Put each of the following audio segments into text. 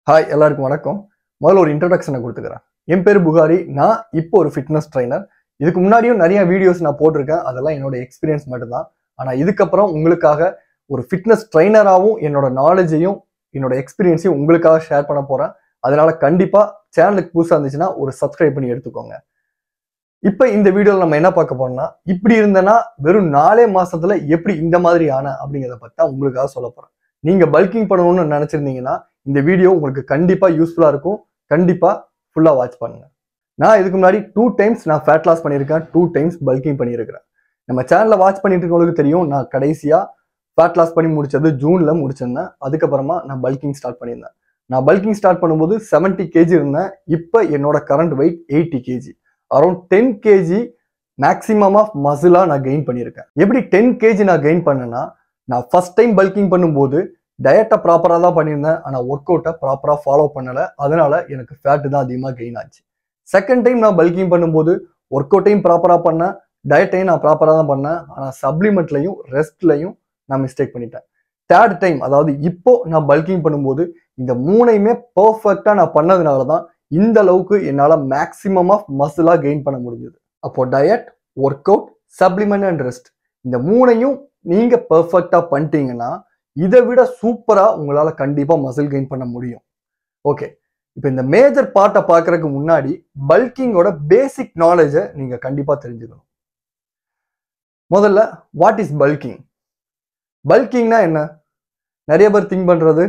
hi எல்லாருக்கும் வணக்கம் முதல்ல ஒரு இன்ட்ரடக்ஷனை கொடுத்துக்கிறேன் என் பேர் புகாரி நான் இப்போ ஒரு ஃபிட்னஸ் ட்ரைனர் இதுக்கு முன்னாடியும் நிறைய வீடியோஸ் நான் போட்டிருக்கேன் அதெல்லாம் என்னோட எக்ஸ்பீரியன்ஸ் மட்டும்தான் ஆனால் இதுக்கப்புறம் உங்களுக்காக ஒரு ஃபிட்னஸ் ட்ரைனராகவும் என்னோட நாலேஜையும் என்னோட எக்ஸ்பீரியன்ஸையும் உங்களுக்காக ஷேர் பண்ண போகிறேன் அதனால கண்டிப்பாக சேனலுக்கு புதுசாக இருந்துச்சுன்னா ஒரு சப்ஸ்கிரைப் பண்ணி எடுத்துக்கோங்க இப்போ இந்த வீடியோவில் நம்ம என்ன பார்க்க போறோம்னா இப்படி இருந்தேன்னா வெறும் நாலே மாசத்துல எப்படி இந்த மாதிரி ஆன அப்படிங்கிறத பற்றி தான் உங்களுக்காக சொல்ல போறேன் நீங்க பல்கிங் பண்ணணும்னு நினைச்சிருந்தீங்கன்னா இந்த வீடியோ உங்களுக்கு கண்டிப்பா யூஸ்ஃபுல்லா இருக்கும் கண்டிப்பா ஃபுல்லா வாட்ச் பண்ணுங்க நான் இதுக்கு முன்னாடி டூ டைம்ஸ் நான் ஃபேட் லாஸ் பண்ணியிருக்கேன் டூ டைம்ஸ் பல்கிங் பண்ணியிருக்கிறேன் நம்ம சேனல்ல வாட்ச் பண்ணிட்டு இருக்கவங்களுக்கு தெரியும் நான் கடைசியா ஃபேட் லாஸ் பண்ணி முடிச்சது ஜூன்ல முடிச்சிருந்தேன் அதுக்கப்புறமா நான் பல்கிங் ஸ்டார்ட் பண்ணியிருந்தேன் நான் பல்கிங் ஸ்டார்ட் பண்ணும்போது 70 கேஜி இருந்தேன் இப்போ என்னோட current weight eighty KG around ten KG maximum of மசிலா நான் கெயின் பண்ணியிருக்கேன் எப்படி டென் கேஜி நான் கெயின் பண்ணேன்னா நான் ஃபர்ஸ்ட் டைம் பல்கிங் பண்ணும்போது டயட்டை ப்ராப்பராக தான் பண்ணியிருந்தேன் ஆனால் ஒர்க் அவுட்டை ப்ராப்பராக ஃபாலோ பண்ணலை அதனால எனக்கு ஃபேட்டு தான் அதிகமாக கெயின் ஆச்சு செகண்ட் டைம் நான் பல்கிங் பண்ணும்போது ஒர்க் அவுட்டையும் ப்ராப்பராக பண்ணேன் டயட்டையும் நான் ப்ராப்பராக தான் பண்ணேன் ஆனால் சப்ளிமெண்ட்லையும் ரெஸ்ட்லையும் நான் மிஸ்டேக் பண்ணிட்டேன் தேர்ட் டைம் அதாவது இப்போ நான் பல்கிங் பண்ணும்போது இந்த மூணையுமே பர்ஃபெக்டாக நான் பண்ணதுனால தான் இந்த அளவுக்கு என்னால் மேக்ஸிமம் ஆஃப் மசிலாக கெயின் பண்ண முடிஞ்சது அப்போ diet work out supplement and rest இந்த மூணையும் நீங்கள் பர்ஃபெக்டாக பண்ணிட்டீங்கன்னா இதை விட சூப்பராக உங்களால் கண்டிப்பாக மசில் கெயின் பண்ண முடியும் ஓகே இப்போ இந்த மேஜர் பார்ட்டை பார்க்கறதுக்கு முன்னாடி பல்கிங்கோட பேசிக் நாலேஜை நீங்கள் கண்டிப்பாக தெரிஞ்சுக்கணும் முதல்ல வாட் இஸ் பல்கிங் பல்கிங்னா என்ன நிறைய பேர் திங்க் பண்ணுறது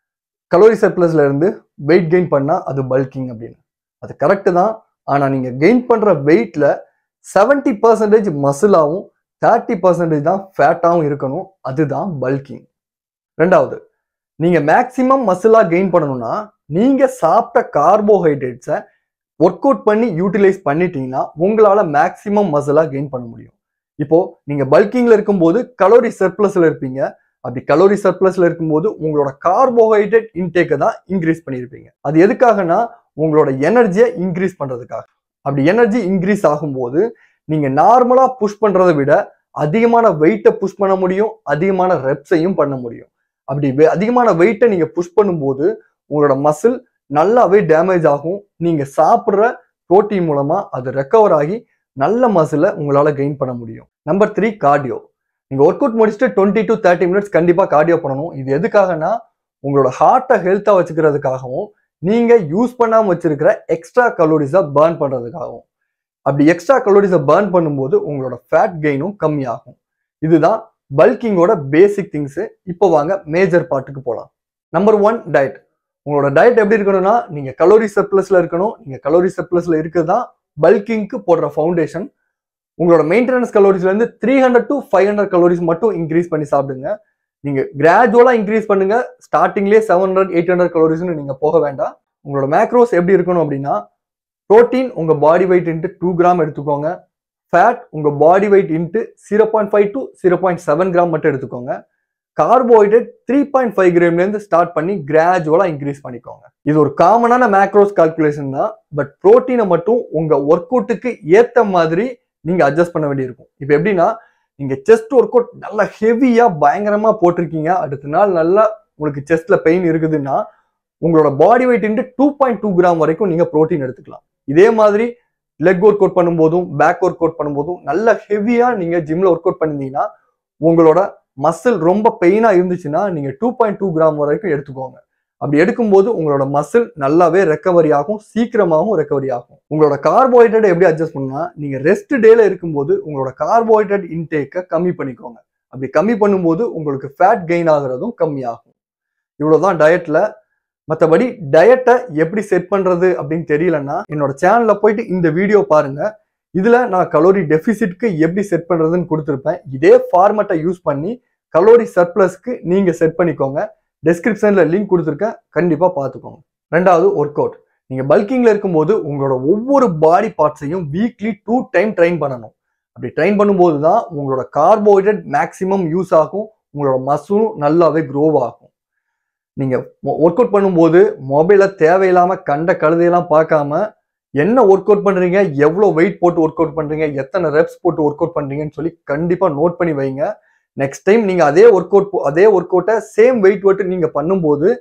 கலோரி சர்ப்ளஸ்ல இருந்து வெயிட் கெயின் பண்ணால் அது பல்கிங் அப்படின்னு அது கரெக்டு தான் ஆனால் நீங்கள் கெயின் பண்ணுற வெயிட்டில் செவன்டி பர்சன்டேஜ் மசிலாகவும் தேர்ட்டி பர்சன்டேஜ் தான் ஃபேட்டாகவும் இருக்கணும் அதுதான் பல்கிங் ரெண்டாவது நீங்கள் மேக்ஸிமம் மசிலாக கெயின் பண்ணணும்னா நீங்கள் சாப்பிட்ட கார்போஹைட்ரேட்ஸை ஒர்க் அவுட் பண்ணி யூட்டிலைஸ் பண்ணிட்டீங்கன்னா உங்களால் மேக்ஸிமம் மசிலாக கெயின் பண்ண முடியும் இப்போ நீங்கள் பல்கிங்கில் இருக்கும்போது கலோரி சர்ப்ளஸில் இருப்பீங்க அப்படி கலோரி சர்ப்ளஸ்ல இருக்கும்போது உங்களோட கார்போஹைட்ரேட் இன்டேக்கை தான் இன்க்ரீஸ் பண்ணியிருப்பீங்க அது எதுக்காகனா உங்களோட எனர்ஜியை இன்க்ரீஸ் பண்றதுக்காக அப்படி எனர்ஜி இன்க்ரீஸ் ஆகும்போது நீங்க நார்மலா புஷ் பண்றதை விட அதிகமான வெயிட்டை புஷ் பண்ண முடியும் அதிகமான ரெப்ஸையும் பண்ண முடியும் அப்படி வெ- அதிகமான வெயிட்டை நீங்க புஷ் பண்ணும்போது உங்களோட மசில் நல்லாவே டேமேஜ் ஆகும் நீங்க சாப்பிட்ற புரோட்டீன் மூலமா அது ரெக்கவர் ஆகி நல்ல மசிலை உங்களால கெயின் பண்ண முடியும் நம்பர் த்ரீ கார்டியோ நீங்க ஒர்க் அவுட் முடிச்சுட்டு டுவெண்ட்டி டு தேர்ட்டி மினிட்ஸ் கண்டிப்பா கார்டியோ பண்ணணும் இது எதுக்காகனா உங்களோட ஹார்ட்டை ஹெல்த்தா வச்சுக்கிறதுக்காகவும் நீங்க யூஸ் பண்ணாம வச்சிருக்கிற எக்ஸ்ட்ரா கலோரிஸை பர்ன் பண்றதுக்காகவும் அப்படி எக்ஸ்ட்ரா கலோரிஸை பர்ன் பண்ணும்போது உங்களோட ஃபேட் கெயினும் கம்மியாகும் இதுதான் பல்கிங்கோட பேசிக் திங்ஸ் இப்போ வாங்க மேஜர் பார்ட்டுக்கு போகலாம் நம்பர் ஒன் டயட் உங்களோட டயட் எப்படி இருக்கணும்னா நீங்க கலோரி சர்ப்ளஸ்ல இருக்கணும் நீங்க கலோரி சர்ப்ளஸ்ல இருக்கிறது தான் பல்கிங்க்கு போடுற ஃபவுண்டேஷன் உங்களோட மெயின்டெனன்ஸ் கலோரிஸ்ல இருந்து three hundred to five hundred calories மட்டும் இன்க்ரீஸ் பண்ணி சாப்பிடுங்க நீங்க கிராஜுவலா இன்க்ரீஸ் பண்ணுங்க ஸ்டார்டிங்லேயே செவன் ஹண்ட்ரட் எயிட் ஹண்ட்ரட் கலோரிஸ்னு நீங்க போக வேண்டாம் உங்களோட மேக்ரோஸ் எப்படி இருக்கணும் அப்படின்னா புரோட்டீன் உங்க body weight into two gram எடுத்துக்கோங்க ஃபேட் உங்க body weight into zero point five to zero point seven gram மட்டும் எடுத்துக்கோங்க கார்போஹைட்ரேட் த்ரீ பாயிண்ட் ஃபைவ் கிராம்லேருந்து ஸ்டார்ட் பண்ணி கிராஜுவலா இன்க்ரீஸ் பண்ணிக்கோங்க இது ஒரு காமனான மேக்ரோஸ் கால்குலேஷன் தான் பட் புரோட்டீனை மட்டும் உங்க ஒர்க் அவுட்டுக்கு ஏத்த மாதிரி நீங்க அட்ஜஸ்ட் பண்ண வேண்டியிருக்கும் இப்போ எப்படின்னா நீங்க செஸ்ட் ஒர்க் அவுட் நல்லா ஹெவியா பயங்கரமா போட்டிருக்கீங்க அடுத்த நாள் நல்லா உங்களுக்கு செஸ்ட்ல பெயின் இருக்குதுன்னா உங்களோட body weight into two point two gram வரைக்கும் நீங்க புரோட்டீன் எடுத்துக்கலாம் இதே மாதிரி லெக் ஒர்க் அவுட் பண்ணும்போதும் பேக் ஒர்க் அவுட் பண்ணும்போதும் நல்ல ஹெவியா நீங்க ஜிம்ல ஒர்க் அவுட் பண்ணிருந்தீங்கன்னா உங்களோட மசில் ரொம்ப பெயினா இருந்துச்சுன்னா நீங்க டூ பாயிண்ட் டூ கிராம் வரைக்கும் எடுத்துக்கோங்க அப்படி எடுக்கும்போது உங்களோட மசில் நல்லாவே ரெக்கவரி ஆகும் சீக்கிரமாகவும் ரெக்கவரி ஆகும் உங்களோட கார்போஹைட்ரேட் எப்படி அட்ஜஸ்ட் பண்ணா நீங்க ரெஸ்ட் டேல இருக்கும்போது உங்களோட கார்போஹைட்ரேட் இன்டேக்கை கம்மி பண்ணிக்கோங்க அப்படி கம்மி பண்ணும்போது உங்களுக்கு ஃபேட் கெயின் ஆகுறதும் கம்மியாகும் இவ்வளவுதான் டயட்ல மற்றபடி டயட்டை எப்படி செட் பண்றது அப்படின்னு தெரியலன்னா என்னோட சேனல்ல போயிட்டு இந்த வீடியோ பாருங்க இதுல நான் கலோரி டெபிசிட்க்கு எப்படி செட் பண்றதுன்னு கொடுத்துருப்பேன் இதே ஃபார்மேட்டை யூஸ் பண்ணி கலோரி சர்ப்ளஸ்க்கு நீங்க செட் பண்ணிக்கோங்க டெஸ்கிரிப்ஷன்ல லிங்க் கொடுத்துருக்கேன் கண்டிப்பா பார்த்துக்கோங்க ரெண்டாவது ஒர்க் அவுட் நீங்க பல்கிங்ல இருக்கும்போது உங்களோட ஒவ்வொரு பாடி பார்ட்ஸையும் வீக்லி டூ டைம் ட்ரைன் பண்ணணும் அப்படி ட்ரைன் பண்ணும்போது தான் உங்களோட கார்போஹைட்ரேட் மேக்ஸிமம் யூஸ் ஆகும் உங்களோட மசிலும் நல்லாவே க்ரோ ஆகும் நீங்க ஒர்க் அவுட் பண்ணும்போது மொபைலை தேவையில்லாம கண்ட கழுதையெல்லாம் பார்க்காம என்ன ஒர்க் அவுட் பண்றீங்க எவ்வளோ வெயிட் போட்டு ஒர்க் அவுட் பண்றீங்க எத்தனை ரெப்ஸ் போட்டு ஒர்க் அவுட் பண்றீங்கன்னு சொல்லி கண்டிப்பா நோட் பண்ணி வைங்க நெக்ஸ்ட் டைம் நீங்க அதே ஒர்க் அவுட் அதே ஒர்க் அவுட்டை சேம் வெயிட் போட்டு நீங்க பண்ணும்போது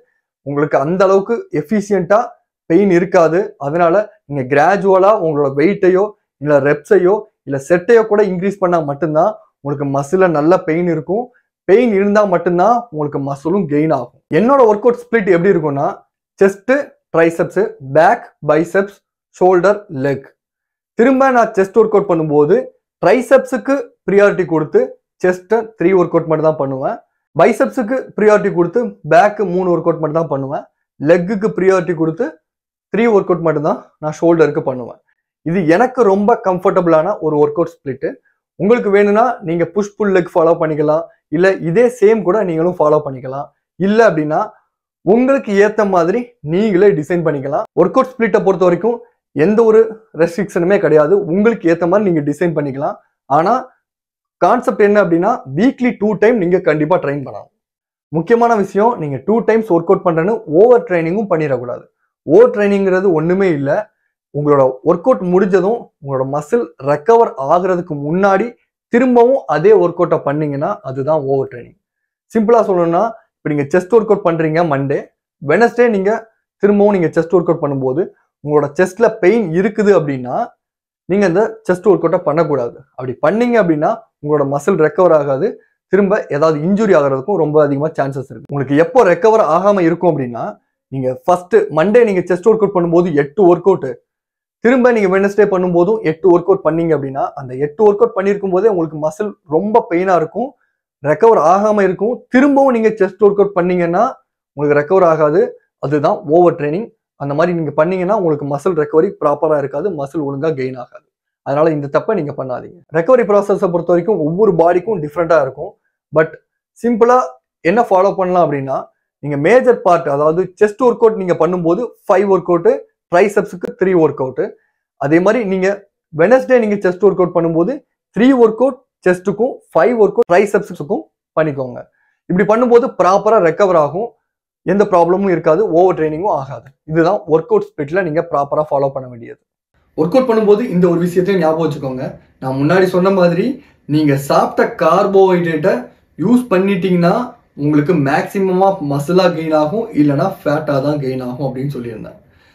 உங்களுக்கு அந்த அளவுக்கு எஃபிஷியண்டா பெயின் இருக்காது அதனால நீங்க கிராஜுவலா உங்களோட வெயிட்டையோ இல்ல ரெப்ஸையோ இல்ல செட்டையோ கூட இன்க்ரீஸ் பண்ணா மட்டும்தான் உங்களுக்கு மசில நல்ல பெயின் இருக்கும் பெயின் இருந்தா மட்டும்தான் உங்களுக்கு மசிலும் கெயின் ஆகும் என்னோட ஒர்க் அவுட் ஸ்பிளிட் எப்படி இருக்கும்னா chest triceps back biceps shoulder leg திரும்ப நான் செஸ்ட் ஒர்க் அவுட் பண்ணும்போது ட்ரைசெப்ஸுக்கு ப்ரியாரிட்டி கொடுத்து செஸ்ட்டை த்ரீ ஒர்க் அவுட் மட்டும் தான் பண்ணுவேன் பைசெப்ஸுக்கு ப்ரியாரிட்டி கொடுத்து பேக்கு மூணு ஒர்க் அவுட் மட்டும் தான் பண்ணுவேன் லெக்குக்கு ப்ரியாரிட்டி கொடுத்து த்ரீ ஒர்க் அவுட் மட்டும் தான் நான் ஷோல்டருக்கு பண்ணுவேன் இது எனக்கு ரொம்ப கம்ஃபர்டபுளான ஒரு ஒர்க் அவுட் ஸ்பிளிட்டு உங்களுக்கு வேணும்னா நீங்க புஷ் புல் லெக் ஃபாலோ பண்ணிக்கலாம் இல்ல இதே சேம் கூட நீங்களும் ஃபாலோ பண்ணிக்கலாம் இல்ல அப்படின்னா உங்களுக்கு ஏத்த மாதிரி நீங்களே டிசைன் பண்ணிக்கலாம் ஒர்க் அவுட் ஸ்பிளிட்டை பொறுத்த வரைக்கும் எந்த ஒரு ரெஸ்ட்ரிக்ஷனுமே கிடையாது உங்களுக்கு ஏத்த மாதிரி நீங்க டிசைன் பண்ணிக்கலாம் ஆனா கான்செப்ட் என்ன அப்படின்னா வீக்லி டூ டைம் நீங்க கண்டிப்பா ட்ரெயின் பண்ணலாம் முக்கியமான விஷயம் நீங்க டூ டைம்ஸ் ஒர்க் அவுட் பண்றேன்னு ஓவர் ட்ரைனிங்கும் பண்ணிடக்கூடாது ஓவர் ட்ரைனிங்கிறது ஒண்ணுமே இல்லை உங்களோட ஒர்க் அவுட் முடிஞ்சதும் உங்களோட மசில் ரெக்கவர் ஆகுறதுக்கு முன்னாடி திரும்பவும் அதே ஒர்க் அவுட்டை பண்ணீங்கன்னா அதுதான் ஓவர் ட்ரைனிங் சிம்பிளா சொல்லணும்னா இப்போ நீங்க செஸ்ட் ஒர்க் அவுட் பண்றீங்க மண்டே வெனஸ்டே நீங்க திரும்பவும் நீங்க செஸ்ட் ஒர்க் அவுட் பண்ணும்போது உங்களோட செஸ்ட்ல பெயின் இருக்குது அப்படின்னா நீங்க இந்த செஸ்ட் ஒர்க் அவுட்டை பண்ணக்கூடாது அப்படி பண்ணீங்க அப்படின்னா உங்களோட மசில் ரெக்கவர் ஆகாது திரும்ப ஏதாவது இன்ஜுரி ஆகிறதுக்கும் ரொம்ப அதிகமாக சான்சஸ் இருக்கு உங்களுக்கு எப்போ ரெக்கவர் ஆகாம இருக்கும் அப்படின்னா நீங்க ஃபர்ஸ்ட் மண்டே நீங்க செஸ்ட் ஒர்க் அவுட் பண்ணும்போது எட்டு ஒர்க் அவுட் திரும்ப நீங்க வெனஸ்டே பண்ணும்போதும் எட்டு ஒர்க் அவுட் பண்ணீங்க அப்படின்னா அந்த எட்டு ஒர்க் அவுட் பண்ணியிருக்கும் போதே உங்களுக்கு மசில் ரொம்ப பெயினா இருக்கும் ரெக்கவர் ஆகாம இருக்கும் திரும்பவும் நீங்க செஸ்ட் ஒர்க் அவுட் பண்ணீங்கன்னா உங்களுக்கு ரெக்கவர் ஆகாது அதுதான் ஓவர் ட்ரைனிங் அந்த மாதிரி நீங்க பண்ணீங்கன்னா உங்களுக்கு மசில் ரெக்கவரி ப்ராப்பரா இருக்காது மசில் ஒழுங்கா கெயின் ஆகாது அதனால இந்த தப்பை நீங்க பண்ணாதீங்க ரெக்கவரி ப்ராசஸை பொறுத்த வரைக்கும் ஒவ்வொரு பாடிக்கும் டிஃப்ரெண்டா இருக்கும் பட் சிம்பிளா என்ன ஃபாலோ பண்ணலாம் அப்படின்னா நீங்க மேஜர் பார்ட் அதாவது செஸ்ட் ஒர்க் அவுட் நீங்க பண்ணும்போது ஃபைவ் ஒர்க் அவுட் ட்ரைசெப்ஸுக்கு த்ரீ ஒர்க் அவுட் அதே மாதிரி நீங்க வெனஸ்டே நீங்க செஸ்ட் ஒர்க் அவுட் பண்ணும்போது த்ரீ ஒர்க் அவுட் செஸ்ட்டுக்கும் ஃபைவ் ஒர்க் அவுட் ட்ரைசெப்ஸுக்கும் பண்ணிக்கோங்க இப்படி பண்ணும்போது ப்ராப்பரா ரெக்கவர் ஆகும் எந்த ப்ராப்ளமும் இருக்காது ஓவர் ட்ரைனிங்கும் ஆகாது இதுதான் ஒர்க் அவுட் ஸ்பிளிட்ல நீங்க ப்ராப்பரா ஃபாலோ பண்ண வேண்டியது ஒர்க் அவுட் பண்ணும்போது இந்த ஒரு விஷயத்தையும் ஞாபகம் வச்சுக்கோங்க நான் முன்னாடி சொன்ன மாதிரி நீங்க சாப்பிட்ட கார்போஹைட்ரேட்டை யூஸ் பண்ணிட்டீங்கன்னா உங்களுக்கு மேக்சிமமா மசிலா கெயின் ஆகும் இல்லைன்னா ஃபேட்டா தான் கெயின் ஆகும் அப்படின்னு சொல்லியிருந்தேன்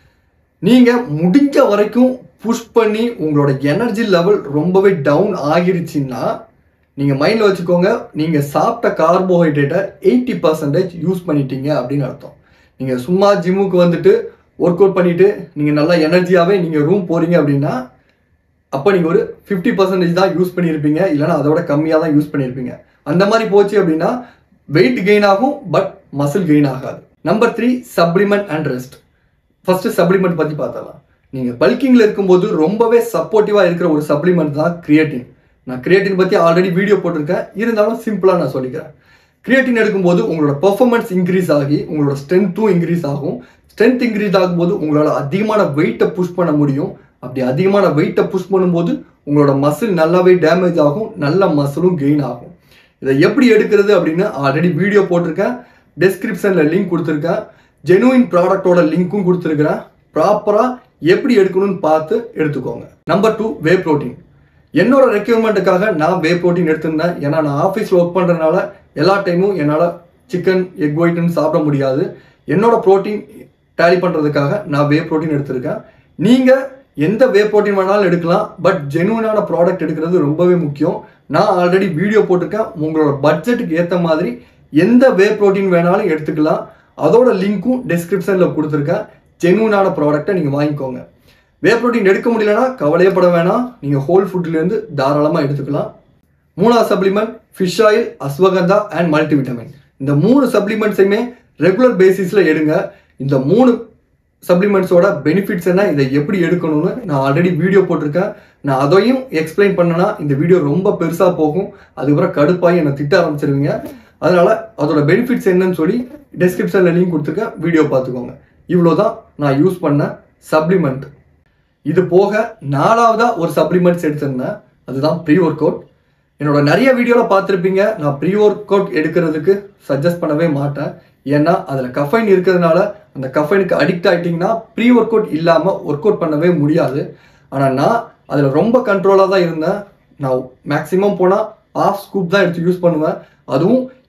நீங்க முடிஞ்ச வரைக்கும் புஷ் பண்ணி உங்களோட எனர்ஜி லெவல் ரொம்பவே டவுன் ஆகிருச்சுன்னா நீங்க மைண்ட்ல வச்சுக்கோங்க நீங்க சாப்பிட்ட கார்போஹைட்ரேட்டை எயிட்டி பர்சன்டேஜ் யூஸ் பண்ணிட்டீங்க அப்படின்னு அர்த்தம் நீங்க சும்மா ஜிம்முக்கு வந்துட்டு ஒர்க் அவுட் பண்ணிட்டு நீங்க நல்லா எனர்ஜியாவே நீங்க ரூம் போறீங்க அப்படின்னா அப்போ நீங்க ஒரு ஃபிஃப்டி பர்சன்டேஜ் தான் யூஸ் பண்ணியிருப்பீங்க இல்லைன்னா அதோட கம்மியாக தான் யூஸ் பண்ணியிருப்பீங்க அந்த மாதிரி போச்சு அப்படின்னா வெயிட் கெயின் ஆகும் பட் மசில் கெயின் ஆகாது number three supplement and rest first supplement பத்தி பார்த்தலாம் நீங்க பல்கிங்ல இருக்கும்போது ரொம்பவே சப்போர்ட்டிவா இருக்கிற ஒரு சப்ளிமெண்ட் தான் கிரியேட்டின் நான் கிரியேட்டின் பத்தி ஆல்ரெடி வீடியோ போட்டிருக்கேன் இருந்தாலும் சிம்பிளா நான் சொல்லிக்கிறேன் கிரியேட்டின் எடுக்கும்போது உங்களோட பெர்ஃபார்மன்ஸ் இன்க்ரீஸ் ஆகி உங்களோட ஸ்ட்ரென்த்தும் இன்க்ரீஸ் ஆகும் ஸ்ட்ரென்த் இன்க்ரீஸ் ஆகும்போது உங்களால அதிகமான வெயிட்டை புஷ் பண்ண முடியும் அப்படி அதிகமான வெயிட்டை புஷ் பண்ணும்போது உங்களோட மசில் நல்லாவே டேமேஜ் ஆகும் நல்ல மசிலும் கெயின் ஆகும் இதை எப்படி எடுக்கிறது அப்படின்னு ஆல்ரெடி வீடியோ போட்டிருக்கேன் டெஸ்கிரிப்ஷனில் லிங்க் கொடுத்துருக்கேன் ஜெனுவின் ப்ராடக்டோட லிங்க்கும் கொடுத்துருக்கிறேன் ப்ராப்பராக எப்படி எடுக்கணும்னு பார்த்து எடுத்துக்கோங்க நம்பர் டூ வே ப்ரோட்டீன் என்னோட ரெக்யூர்மெண்ட்டுக்காக நான் வே ப்ரோட்டீன் எடுத்திருந்தேன் ஏன்னா நான் ஆஃபீஸில் ஒர்க் பண்ணுறதுனால எல்லா டைமும் என்னால் சிக்கன் எக் ஒயிட்னு சாப்பிட முடியாது என்னோட ப்ரோட்டீன் டேலி பண்ணுறதுக்காக நான் வே ப்ரோட்டீன் எடுத்திருக்கேன் நீங்கள் எந்த வே ப்ரோட்டீன் வேணாலும் எடுக்கலாம் பட் ஜெனுவனான ப்ராடக்ட் எடுக்கிறது ரொம்பவே முக்கியம் நான் ஆல்ரெடி வீடியோ போட்டிருக்கேன் உங்களோட பட்ஜெட்டுக்கு ஏற்ற மாதிரி எந்த வே ப்ரோட்டீன் வேணாலும் எடுத்துக்கலாம் அதோட லிங்க்கும் டிஸ்கிரிப்ஷனில் கொடுத்துருக்கேன் ஜெனுவனான ப்ராடக்டை நீங்கள் வாங்கிக்கோங்க வே ப்ரோட்டீன் எடுக்க முடியலன்னா கவலையப்பட வேணாம் நீங்கள் ஹோல் ஃபுட்லேருந்து தாராளமாக எடுத்துக்கலாம் மூணாவது supplement fish oil ashwagandha and multivitamin இந்த மூணு சப்ளிமெண்ட்ஸையுமே ரெகுலர் பேசிஸில் எடுங்க இந்த மூணு சப்ளிமெண்ட்ஸோட பெனிஃபிட்ஸ் என்ன இதை எப்படி எடுக்கணும்னு நான் ஆல்ரெடி வீடியோ போட்டிருக்கேன் நான் அதையும் எக்ஸ்பிளைன் பண்ணனா இந்த வீடியோ ரொம்ப பெருசாக போகும் அதுக்கப்புறம் கடுப்பாகி என்னை திட்ட ஆரம்பிச்சிருவீங்க அதனால அதோட பெனிஃபிட்ஸ் என்னன்னு சொல்லி டெஸ்கிரிப்ஷனில் லிங்க் கொடுத்துருக்கேன் வீடியோ பார்த்துக்கோங்க இவ்வளோதான் நான் யூஸ் பண்ண சப்ளிமெண்ட் இது போக நாலாவதா ஒரு சப்ளிமெண்ட்ஸ் எடுத்திருந்தேன் அதுதான் ப்ரீ ஒர்க் அவுட் என்னோட நிறைய வீடியோவில் பார்த்துருப்பீங்க நான் ப்ரீ ஒர்க் அவுட் எடுக்கிறதுக்கு சஜஸ்ட் பண்ணவே மாட்டேன் ஏன்னா அதில் கஃபைன் இருக்கிறதுனால அந்த கஃபைனுக்கு அடிக்ட் ஆகிட்டிங்கன்னா ப்ரீ ஒர்க் அவுட் இல்லாமல் ஒர்க் அவுட் பண்ணவே முடியாது ஆனால் நான் அதில் ரொம்ப கண்ட்ரோலாக தான் இருந்தேன் நான் மேக்ஸிமம் போனால் ஆஃப் ஸ்கூப் தான் எடுத்து யூஸ் பண்ணுவேன் அதுவும்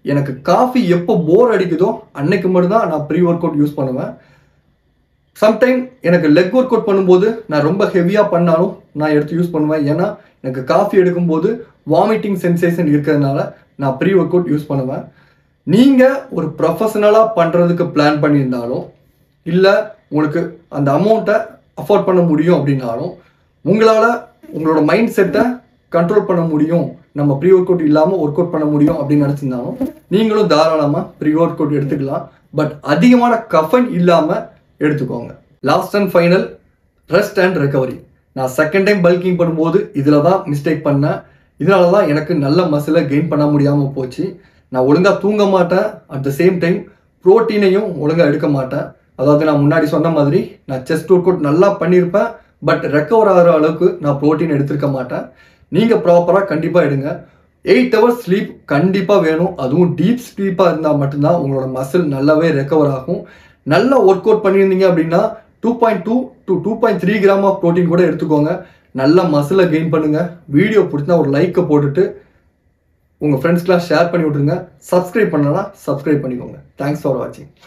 எனக்கு காஃபி எப்போ போர் அடிக்குதோ அன்னைக்கு மட்டும்தான் நான் ப்ரீ ஒர்க் அவுட் யூஸ் பண்ணுவேன் சம்டைம் எனக்கு லெக் ஒர்க் அவுட் பண்ணும்போது நான் ரொம்ப ஹெவியாக பண்ணாலும் நான் எடுத்து யூஸ் பண்ணுவேன் ஏன்னா எனக்கு காஃபி எடுக்கும்போது வாமிட்டிங் சென்சேஷன் இருக்கிறதுனால நான் ப்ரீ ஒர்க் அவுட் யூஸ் பண்ணுவேன் நீங்கள் ஒரு ப்ரொஃபஷனலாக பண்ணுறதுக்கு பிளான் பண்ணியிருந்தாலும் இல்லை உங்களுக்கு அந்த அமௌண்ட்டை அஃபோர்ட் பண்ண முடியும் அப்படின்னாலும் உங்களால் உங்களோட மைண்ட் செட்டை கண்ட்ரோல் பண்ண முடியும் நம்ம ப்ரீ ஒர்க் அவுட் இல்லாமல் ஒர்க் அவுட் பண்ண முடியும் அப்படின்னு நினச்சிருந்தாலும் நீங்களும் தாராளமாக ப்ரீ ஒர்க் அவுட் எடுத்துக்கலாம் பட் அதிகமான கஃபன் இல்லாமல் எடுத்துக்கோங்க last and final rest and recovery நான் செகண்ட் டைம் பல்கிங் பண்ணும்போது இதில் தான் மிஸ்டேக் பண்ணேன் இதனால தான் எனக்கு நல்ல மசிலை கெயின் பண்ண முடியாமல் போச்சு நான் ஒழுங்காக தூங்க மாட்டேன் அட் த சேம் டைம் ப்ரோட்டீனையும் ஒழுங்காக எடுக்க மாட்டேன் அதாவது நான் முன்னாடி சொன்ன மாதிரி நான் செஸ்ட் ஒர்க் அவுட் நல்லா பண்ணியிருப்பேன் பட் ரெக்கவர் ஆகிற அளவுக்கு நான் ப்ரோட்டீன் எடுத்திருக்க மாட்டேன் நீங்கள் ப்ராப்பராக கண்டிப்பாக எடுங்க எயிட் ஹவர்ஸ் ஸ்லீப் கண்டிப்பாக வேணும் அதுவும் டீப் ஸ்லீப்பாக இருந்தால் மட்டும்தான் உங்களோட மசில் நல்லாவே ரெக்கவர் ஆகும் நல்லா ஒர்க் அவுட் பண்ணியிருந்தீங்க அப்படின்னா two point two to two point three gram of protein கூட எடுத்துக்கோங்க நல்ல மசிலை கெயின் பண்ணுங்க வீடியோ பிடிச்சா ஒரு லைக்கை போட்டுட்டு உங்கள் ஃப்ரெண்ட்ஸ்க்கெலாம் ஷேர் பண்ணி விட்ருங்க சப்ஸ்கிரைப் பண்ணலன்னா சப்ஸ்கிரைப் பண்ணிக்கோங்க தேங்க்ஸ் ஃபார் வாட்சிங்